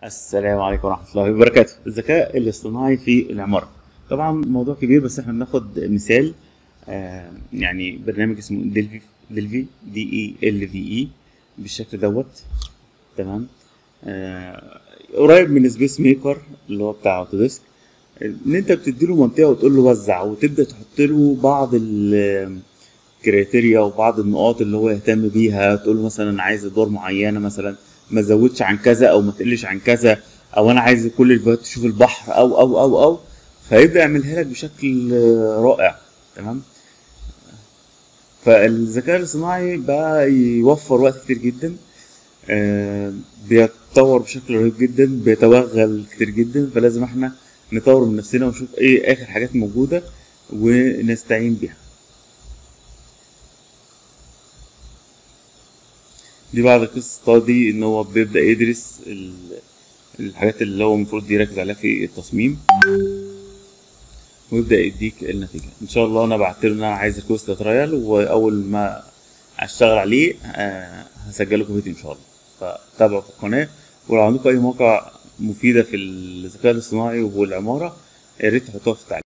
السلام عليكم ورحمة الله وبركاته الذكاء الاصطناعي في العمارة طبعا موضوع كبير بس احنا بناخد مثال آه يعني برنامج اسمه ديلفي ديلفي دي اي ال في اي بالشكل دوت تمام آه قريب من سبيس ميكر اللي هو بتاع اوتوديسك ان انت بتديله منطقة وتقول له وزع وتبدأ تحط له بعض الكريتيريا وبعض النقاط اللي هو يهتم بيها تقول له مثلا انا عايز ادوار معينة مثلا ما تزودش عن كذا او ما تقلش عن كذا او انا عايز كل الفيديوهات تشوف البحر او او او او فيبدا يعملها لك بشكل رائع تمام فالذكاء الاصطناعي بقى يوفر وقت كتير جدا آه بيتطور بشكل رهيب جدا بيتوغل كتير جدا فلازم احنا نطور من نفسنا ونشوف ايه اخر حاجات موجوده ونستعين بيها دي بعد قصة دي ان هو بيبدأ يدرس الحاجات اللي هو المفروض يركز عليها في التصميم ويبدأ يديك النتيجة ان شاء الله انا بعت له ان انا عايز ريكوست ترايل واول ما اشتغل عليه هسجل لكم فيديو ان شاء الله فتابعوا في القناة ولو عندكم اي مواقع مفيدة في الذكاء الاصطناعي والعمارة يا ريت تحطوها في التعليق